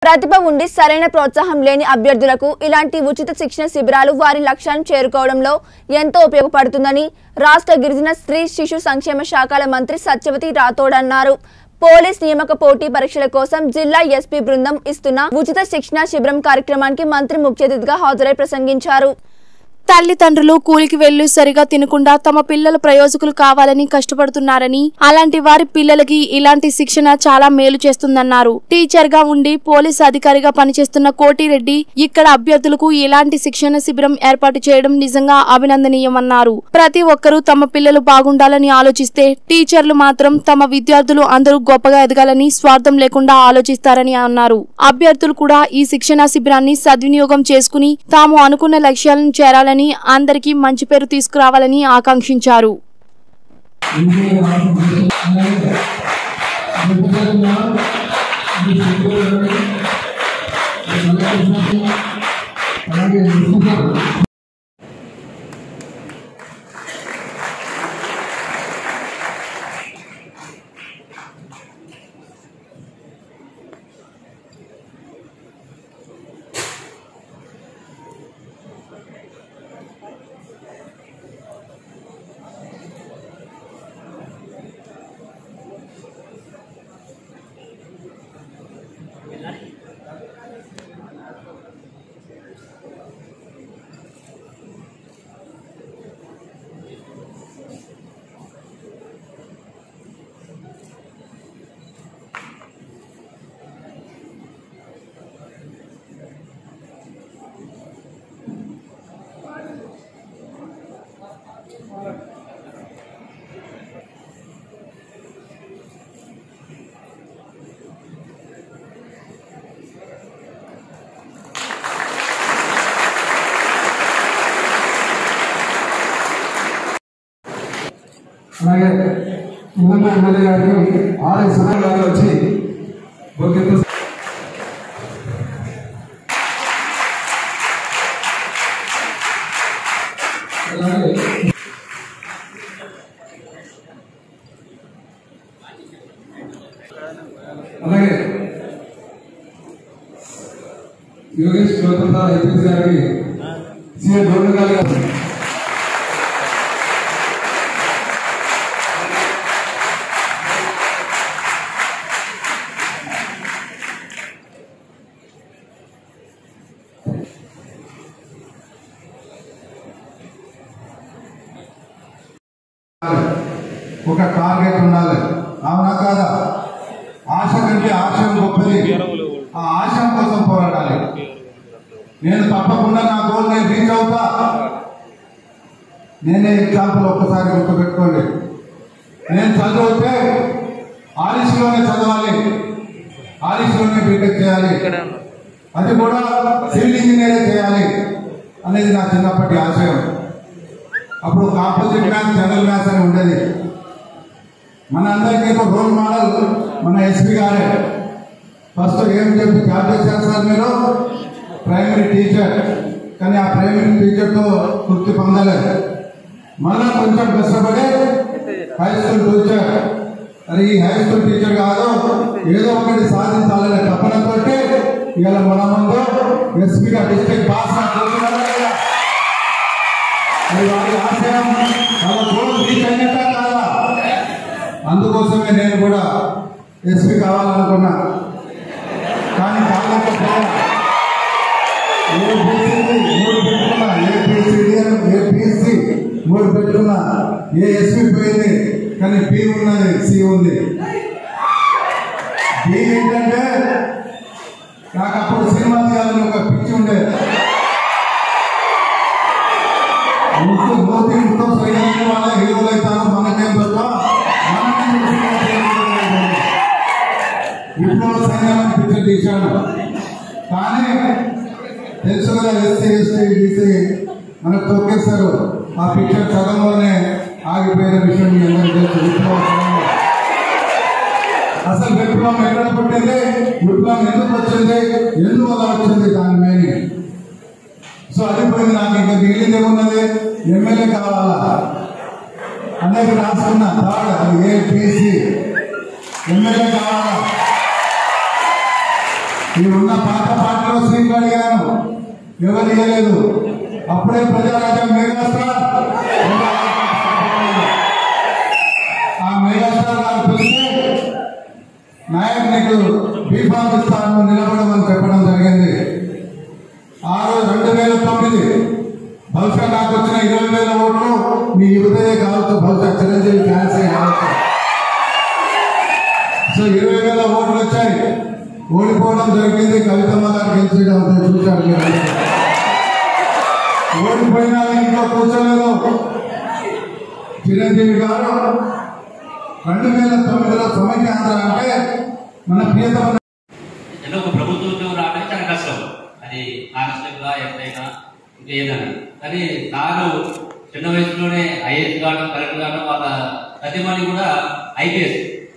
ప్రతిభ ఉండి సరైన ప్రోత్సాహం లేని అభ్యర్థులకు ఇలాంటి ఉచిత శిక్షణ శిబిరాలు వారి లక్ష్యాలను చేరుకోవడంలో ఎంతో ఉపయోగపడుతుందని రాష్ట్ర గిరిజన స్త్రీ శిశు సంక్షేమ శాఖల మంత్రి సత్యవతి రాథోడ్ అన్నారు పోలీస్ నియామక పోటీ పరీక్షల కోసం జిల్లా ఎస్పీ బృందం ఇస్తున్న ఉచిత శిక్షణ శిబిరం కార్యక్రమానికి మంత్రి ముఖ్య అతిథిగా హాజరై ప్రసంగించారు తల్లిదండ్రులు కూలికి వెళ్లి సరిగా తినకుండా తమ పిల్లల ప్రయోజకులు కావాలని కష్టపడుతున్నారని అలాంటి వారి పిల్లలకి ఇలాంటి శిక్షణ చాలా మేలు చేస్తుందన్నారు టీచర్ గా ఉండి పోలీస్ అధికారిగా పనిచేస్తున్న కోటిరెడ్డి ఇక్కడ అభ్యర్థులకు ఇలాంటి శిక్షణ శిబిరం ఏర్పాటు చేయడం నిజంగా అభినందనీయమన్నారు ప్రతి ఒక్కరూ తమ పిల్లలు బాగుండాలని ఆలోచిస్తే టీచర్లు మాత్రం తమ విద్యార్థులు అందరూ గొప్పగా ఎదగాలని స్వార్థం లేకుండా ఆలోచిస్తారని అన్నారు అభ్యర్థులు కూడా ఈ శిక్షణ శిబిరాన్ని సద్వినియోగం చేసుకుని తాము అనుకున్న లక్ష్యాలను చేరాలని అందరికీ మంచి పేరు తీసుకురావాలని ఆకాంక్షించారు అలాగే ముందు ఎమ్మెల్యే గారికి ఆరు సమయాలు వచ్చి బొక్కెత్తు అలాగే అలాగే యోగేష్ స్వతంత్ర ఐపీఎస్ గారికి సీఎం గవర్నర్ గారి ఒక టార్గెట్ ఉండాలి అవునా కాదా ఆశ కంటే ఆశయం గొప్పది ఆ ఆశయం కోసం పోరాడాలి నేను తప్పకుండా నా గోల్ నేను రీచ్ అవుతా నేనే ఎగ్జాంపుల్ ఒక్కసారి గుర్తుపెట్టుకోండి నేను చదివితే ఆలిస్లోనే చదవాలి ఆలిస్లోనే బీటెక్ చేయాలి అది కూడా సివిల్ ఇంజనీరే చేయాలి అనేది నా చిన్నప్పటి ఆశయం అప్పుడు కాంపోజిట్ మ్యాథ్స్ జనరల్ మ్యాథ్స్ అని ఉండేది మన అందరికీ ఒక రోల్ మోడల్ మన ఎస్పీ గారే ఫస్ట్ ఏం చెప్పి జాబ్ చేశారు సార్ మీరు ప్రైమరీ టీచర్ కానీ ఆ ప్రైమరీ టీచర్తో తృప్తి పొందలేదు మళ్ళా కొంచెం కష్టపడి హై స్కూల్ టీచర్ అది ఈ హై స్కూల్ టీచర్ కాదు ఏదో ఒకటి సాధించాలనే తపనతోటి ఇవాళ మన ముందు ఎస్పీగా డిస్ట్రిక్ట్ పాస్ మరి వారి ఆశయం వాళ్ళ గోల్ రీచ్ అయినట్ట కాదా అందుకోసమే నేను కూడా ఎస్పీ కావాలనుకున్నా కానీ కాలేకపోయా ఏపీసీ మూడు పెట్టుకున్నా ఏపీసీడీ ఏపీసీ మూడు పెట్టుకున్నా ఏ ఎస్పీ పోయింది కానీ బి ఉన్నది సి ఉంది బి ఏంటంటే నాకు అప్పుడు సినిమా తీయాలని ఒక పిచ్చి ఉండేది ముక్కు మూతి ముక్కు సరిగ్గా వాళ్ళ హీరోలు అవుతారు మనకేం తప్ప మనకేం సినిమా తీయాలని విప్లవ సైన్యాన్ని పిక్చర్ తీశాను కానీ తెలుసు కదా ఎస్సీ ఎస్టీ బీసీ మనకు తొక్కేస్తారు ఆ పిక్చర్ సగంలోనే ఆగిపోయిన విషయం మీ అందరికీ తెలుసు విప్లవ సైన్యం అసలు విప్లవం ఎక్కడ పుట్టింది విప్లవం ఎందుకు వచ్చింది ఎందువల్ల వచ్చింది దాని మీనింగ్ సో అది పోయింది నాకు ఇంకా మిగిలింది ఏమున్నది ఎమ్మెల్యే కావాలా అనేక రాసుకున్న థర్డ్ అది ఏపీసీ ఎమ్మెల్యే కావాలా ఈ ఉన్న పాత పాటలో సీట్లు అడిగాను ఎవరు ఇవ్వలేదు అప్పుడే ప్రజారాజ్యం మెగాస్టార్ ఆ మెగాస్టార్ గారు పిలిచి నాయక్ నీకు బీఫామ్ ఇస్తాను నిలబడమని చెప్పడం జరిగింది ఆ రోజు రెండు వేల తొమ్మిది బహుశా నాకు వచ్చిన ఇరవై వేల ఓట్లు మీ యువతయే కావచ్చు బహుశా చిరంజీవి ఫ్యాన్సే కావచ్చు సో ఇరవై వేల ఓట్లు వచ్చాయి ఓడిపోవడం జరిగింది కవితమ్మ గారు గెలిచడం అంతా చూశారు మీరు ఓడిపోయినా ఇంట్లో కూర్చోలేదు చిరంజీవి గారు రెండు వేల తొమ్మిదిలో సమైక్యాంధ్ర అంటే మన ప్రియతమ ఏదో ఒక ప్రభుత్వ ఉద్యోగం రావడానికి చాలా కష్టం అది కానిస్టేబుల్ ఎప్పుడైనా ఇంకేదైనా కానీ నాను చిన్న వయసులోనే ఐఏఎస్ కావడం కలెక్టర్ కావడం వాళ్ళ ప్రతిమని కూడా ఐపీఎస్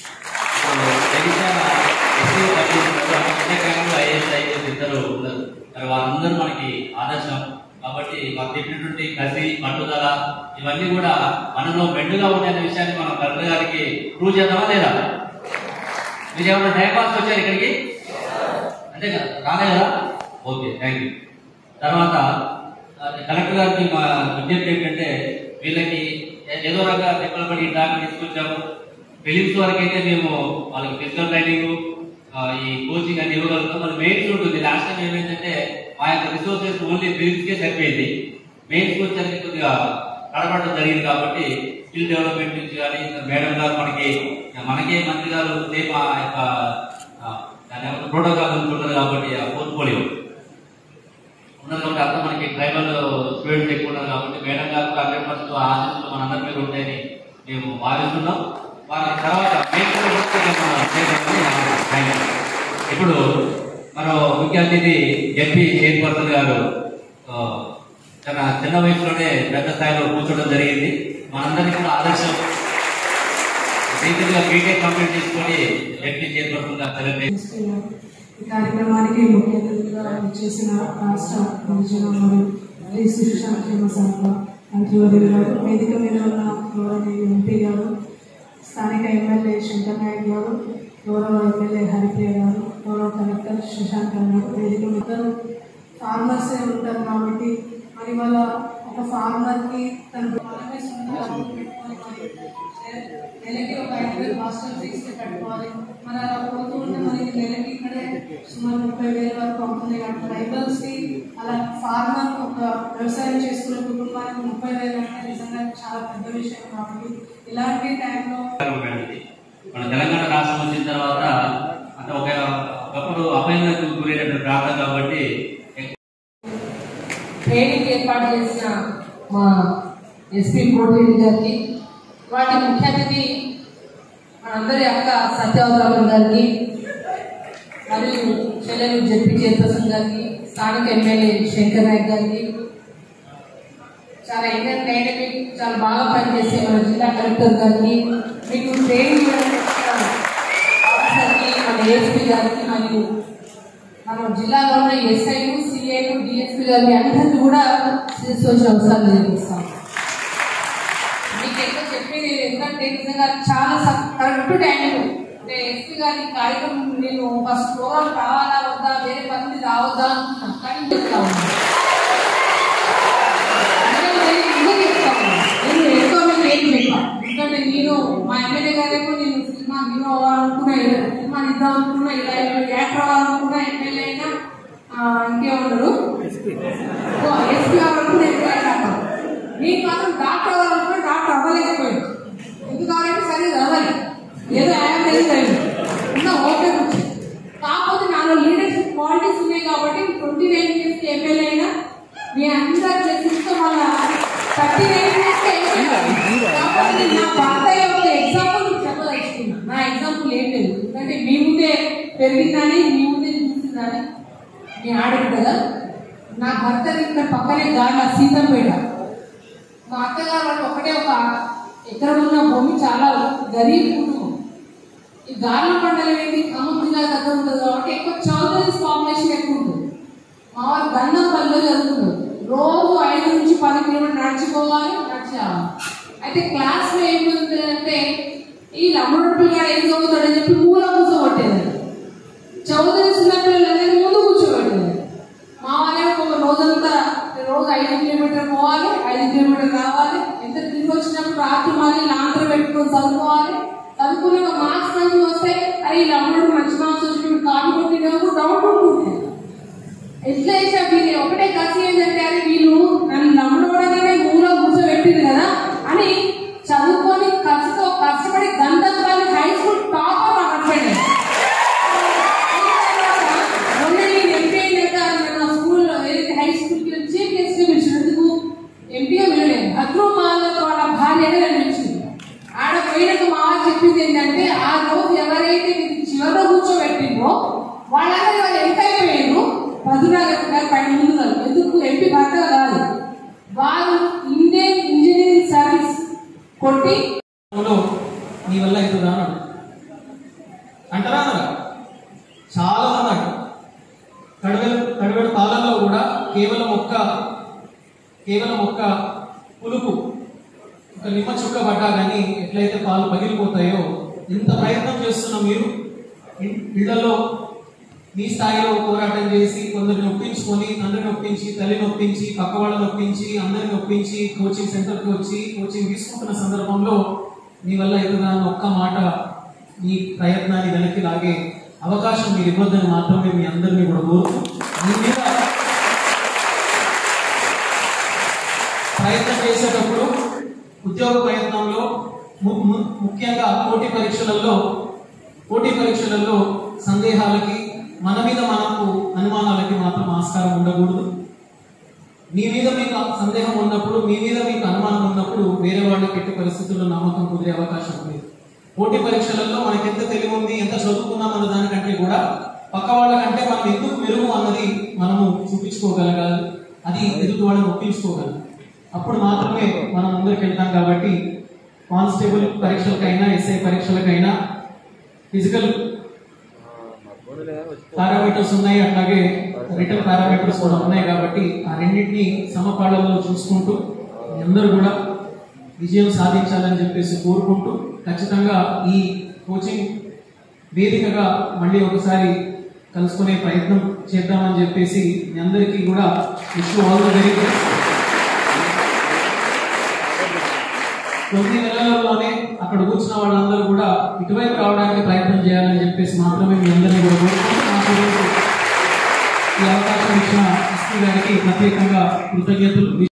ఐఏఎస్ ఐపీఎస్ ఇద్దరు ఉన్నారు మరి వాళ్ళందరూ మనకి ఆదర్శం కాబట్టి వాళ్ళు చెప్పినటువంటి కసి పట్టుదల ఇవన్నీ కూడా మనలో మెండుగా ఉండే విషయాన్ని మనం కలెక్టర్ గారికి ప్రూవ్ చేద్దామా లేదా మీరు ఏమైనా టైం పాస్ వచ్చారు ఇక్కడికి అంతే కదా రాలే కదా ఓకే థ్యాంక్ యూ తర్వాత ఆ, కలెక్టర్ గారికి మా విజ్ఞప్తి ఏంటంటే వీళ్ళకి ఏ- ఏదో రకంగా దెబ్బలు పడి దాకా తీసుకొచ్చాము ఫిలిమ్స్ వరకు అయితే మేము వాళ్ళకి ఫిజికల్ ట్రైనింగ్ ఈ కోచింగ్ అని ఇవ్వగలుగుతాం మరి మెయిన్స్ ఉంటుంది లాస్ట్ టైం ఏమైందంటే మా యొక్క రిసోర్సెస్ ఓన్లీ ఫిలిమ్స్కే సరిపోయింది మెయిన్స్ వచ్చేసరికి కొద్దిగా కడపడడం జరిగింది కాబట్టి స్కిల్ డెవలప్మెంట్ నుంచి కానీ ఇంకా మేడం గారు మనకి మనకే మంత్రి గారు సేమ్ ఆ యొక్క ఆ, దాని ఏమంటారు ప్రోటోకాల్ ఉంటున్నారు కాబట్టి ఆ పోర్ట్ఫోలియో ఉన్నది కాబట్టి అంతా మనకి ట్రైబల్ స్టూడెంట్స్ ఎక్కువ ఉన్నారు కాబట్టి మేడం గారు హండ్రెడ్ పర్సెంట్ ఆశిస్తులు మనందరి మీద ఉంటాయని మేము భావిస్తున్నాం వారి తర్వాత మేము కూడా వస్తే మనం చేయగలమని నా అభిప్రాయం. ఇప్పుడు మరో ముఖ్య అతిథి ఎంపీ చైర్పర్సన్ గారు ఆ, తన చిన్న వయసులోనే పెద్ద స్థాయిలో కూర్చోవడం జరిగింది మనందరికీ కూడా ఆదర్శం రీసెంట్గా బీటెక్ కంప్లీట్ చేసుకొని ఎంపీ చైర్పర్సన్ గా సెలెక్ట్ అయ్యి ఈ కార్యక్రమానికి ముఖ్య అతిథిగా చేసిన రాష్ట్ర గిరిజన మరియు స్త్రీ శిశు సంక్షేమ శాఖ మంత్రివర్యులు గారు వేదిక మీద ఉన్న గౌరవనీయ ఎంపీ గారు స్థానిక ఎమ్మెల్యే శంకర్ నాయక్ గారు గౌరవ ఎమ్మెల్యే హరిప్రియ గారు గౌరవ కలెక్టర్ శశాంక్ గారు వేదిక మీద ఫార్మర్సే ఉంటారు కాబట్టి మరి వాళ్ళ ఒక ఫార్మర్కి తన పొలమే సొంత డబ్బులు పెట్టుకొని మరి నెలకి ఒక ఐదు వేలు హాస్టల్ ఫీజు కట్టుకోవాలి మరి అలా పోతూ ఉంటే మనకి నెలకి ఇక్కడే సుమారు ముప్పై వేల వరకు అవుతుంది కాబట్టి ట్రైబల్స్ కి అలా ఫార్మర్ ఒక వ్యవసాయం చేసుకునే కుటుంబానికి ముప్పై వేలు అంటే నిజంగా చాలా పెద్ద విషయం కాబట్టి ఇలాంటి టైంలో మేడంది. మన తెలంగాణ రాష్ట్రం వచ్చిన తర్వాత అంటే ఒక ఒకప్పుడు అభయంగా గురైనటువంటి ప్రాంతం కాబట్టి ట్రైనింగ్ ఏర్పాటు చేసిన మా ఎస్పీ కోటిరెడ్డి గారికి వాటి ముఖ్య అతిథి మనందరి అక్క సత్యవతరావు గారికి మరియు చెల్లెలు జడ్పీ చైర్పర్సన్ గారికి స్థానిక ఎమ్మెల్యే శంకర్ నాయక్ గారికి చాలా ఇండియన్ డైనమిక్ చాలా బాగా పనిచేసే మన జిల్లా కలెక్టర్ గారికి మీకు ట్రైనింగ్ ఇవ్వడానికి వచ్చిన ఆఫీసర్కి మన ఏఎస్పీ గారికి మరియు మనం జిల్లాలో ఉన్న ఎస్ఐలు సిఐలు డిఎస్పీ గారిని అందరికీ కూడా చేసుకోవాల్సిన అవసరం నిర్మిస్తాం మీకు ఎక్కువ చెప్పేది లేదు. ఎందుకంటే నిజంగా చాలా కరెక్ట్ టైం అంటే ఎస్పీ గారి కార్యక్రమం నేను ఫస్ట్ ప్రోగ్రామ్ రావాలా వద్దా వేరే పని మీద రావద్దా అనుకున్నాను కానీ చెప్తా ఉన్నాను ఎందుకంటే ఇంకా చెప్తాను నేను ఎక్కువ మీకు ఏం చెప్పాను ఎందుకంటే నేను మా ఎమ్మెల్యే గారేమో నేను సినిమా హీరో అవ్వాలనుకున్నా సినిమా ఇద్దాం అనుకున్నా ఇలా యాక్టర్ అవ్వాలనుకున్నా ఎమ్మెల్యే అయినా ఆ, ఇంకేమన్నారు ఎస్పీ అవ్వాలనుకున్నా ఎమ్మెల్యే అయినా నేను మాత్రం డాక్టర్ అవ్వాలనుకున్నా డాక్టర్ అవ్వలేకపోయాను ఎందుకు కావాలంటే సరే చదవాలి ఏదో యావరేజ్ అయింది ఇంకా ఓకే కూర్చో కాకపోతే నాలో లీడర్షిప్ క్వాలిటీస్ ఉన్నాయి కాబట్టి ట్వంటీ నైన్ ఇయర్స్ ఎమ్మెల్యే అయినా మీ అందరి బ్లెస్సింగ్స్తో వాళ్ళ థర్టీ నైన్ ఇయర్స్ కాకపోతే నా భర్త యొక్క ఎగ్జాంపుల్ మీకు చెప్పదలుచుకున్నా నా ఎగ్జాంపుల్ ఏం లేదు ఎందుకంటే మీ ముందే పెరిగిందని మీ ముందే చూసిందని మీ ఆడదు కదా నా భర్త ఇక్కడ పక్కనే గాలి సీతంపేట మా అత్తగారు వాళ్ళు ఒకటే ఒక ఎకరం ఉన్న భూమి చాలా గరీబ్ కుటుంబం ఈ గార్ల పంటలు ఏంటి ఖమ్మం జిల్లా దగ్గర ఉంటుంది కాబట్టి ఎక్కువ చౌదరీస్ పాపులేషన్ ఎక్కువ ఉంటుంది మా వాళ్ళు గంధం పల్లెలో చదువుతున్నారు రోజు ఐదు నుంచి పది కిలోమీటర్లు నడిచిపోవాలి నడిచి రావాలి అయితే క్లాస్ లో ఏం జరుగుతుందంటే ఈ లమ్మడు పిల్లగాడు ఏం చదువుతాడని చెప్పి మూల కూర్చోబట్టేదండి చౌదరి చిన్న పిల్లలు ఒకటే కసి ఏంటంటే అది వీళ్ళు నన్ను నమ్మడమే ఊళ్ళో కూర్చోబెట్టింది కదా అని చదువుకొని కసితో కష్టపడి గంధత్వాన్ని హై స్కూల్ టాపర్ మా హస్బెండ్ మొన్న నేను ఎంపీ అయినాక మన స్కూల్లో ఏదైతే హై స్కూల్కి వచ్చి గెస్ట్గా పిలిచినందుకు ఎంపీగా వెళ్ళలేదు అక్రమ్ మాలతో వాళ్ళ భార్య అనేది పిలిచింది ఆడ పోయినాక మా వారు చెప్పింది ఏంటంటే ఆ రోజు ఎవరైతే మీరు చివరిలో కూర్చోబెట్టిందో వాళ్ళందరూ వాళ్ళు ఎంత అయిపోయారు మధురాగర్ గారు పైన ముందున్నారు ఎందుకు ఎంపీ భర్త కాదు వారు ఇండియన్ ఇంజనీరింగ్ సర్వీస్ కొట్టి లో నీ వల్ల అవుతుందా అని అడుగు. అంటారా అనరా చాలా మంది అంటారు కడవెల కడవెల పాలల్లో కూడా కేవలం ఒక్క కేవలం ఒక్క పులుపు ఒక నిమ్మ చుక్క పడ్డా కానీ ఎట్లయితే పాలు పగిలిపోతాయో ఇంత ప్రయత్నం చేస్తున్న మీరు ఇ- ఇళ్లలో మీ స్థాయిలో పోరాటం చేసి కొందరిని ఒప్పించుకొని తండ్రిని ఒప్పించి తల్లిని ఒప్పించి పక్క వాళ్ళని ఒప్పించి అందరిని ఒప్పించి కోచింగ్ సెంటర్కి వచ్చి కోచింగ్ తీసుకుంటున్న సందర్భంలో మీ వల్ల ఎదురుగా ఒక్క మాట మీ ప్రయత్నాన్ని వెనక్కి లాగే అవకాశం మీరు ఇవ్వద్దని మాత్రమే మీ అందరినీ కూడా కోరుతూ మీ మీద ప్రయత్నం చేసేటప్పుడు ఉద్యోగ ప్రయత్నంలో ము- ము- ముఖ్యంగా పోటీ పరీక్షలలో పోటీ పరీక్షలలో సందేహాలకి మన మీద మనకు అనుమానాలకి మాత్రం ఆస్కారం ఉండకూడదు మీ మీద మీకు సందేహం ఉన్నప్పుడు మీ మీద మీకు అనుమానం ఉన్నప్పుడు వేరే వాళ్ళకి ఎట్టి పరిస్థితుల్లో నమ్మకం కుదిరే అవకాశం ఉంది పోటీ పరీక్షలలో మనకి ఎంత తెలివి ఉంది ఎంత చదువుకున్నాం అన్న దానికంటే కూడా పక్క వాళ్ళకంటే మనం ఎందుకు మెరుగు అన్నది మనము చూపించుకోగలగాలి అది ఎదుటి వాళ్ళని ఒప్పించుకోగలం అప్పుడు మాత్రమే మనం ముందుకు వెళ్తాం కాబట్టి కానిస్టేబుల్ పరీక్షలకైనా ఎస్ఐ పరీక్షలకైనా ఫిజికల్ పారామీటర్స్ ఉన్నాయి అట్లాగే రిటర్న్ పారామీటర్స్ కూడా ఉన్నాయి కాబట్టి ఆ రెండింటిని సమపాళల్లో చూసుకుంటూ మీ అందరూ కూడా విజయం సాధించాలని చెప్పేసి కోరుకుంటూ ఖచ్చితంగా ఈ కోచింగ్ వేదికగా మళ్ళీ ఒకసారి కలుసుకునే ప్రయత్నం చేద్దామని చెప్పేసి మీ అందరికీ కూడా wish all the very best తొమ్మిది నెలలలోనే అక్కడ కూర్చున్న వాళ్ళందరూ కూడా ఇటువైపు రావడానికి ప్రయత్నం చేయాలని చెప్పేసి మాత్రమే మీ అందరినీ కూడా కోరుకుంటూ నాకు ఈరోజు ఈ అవకాశం ఇచ్చిన ఎస్పీ గారికి ప్రత్యేకంగా కృతజ్ఞతలు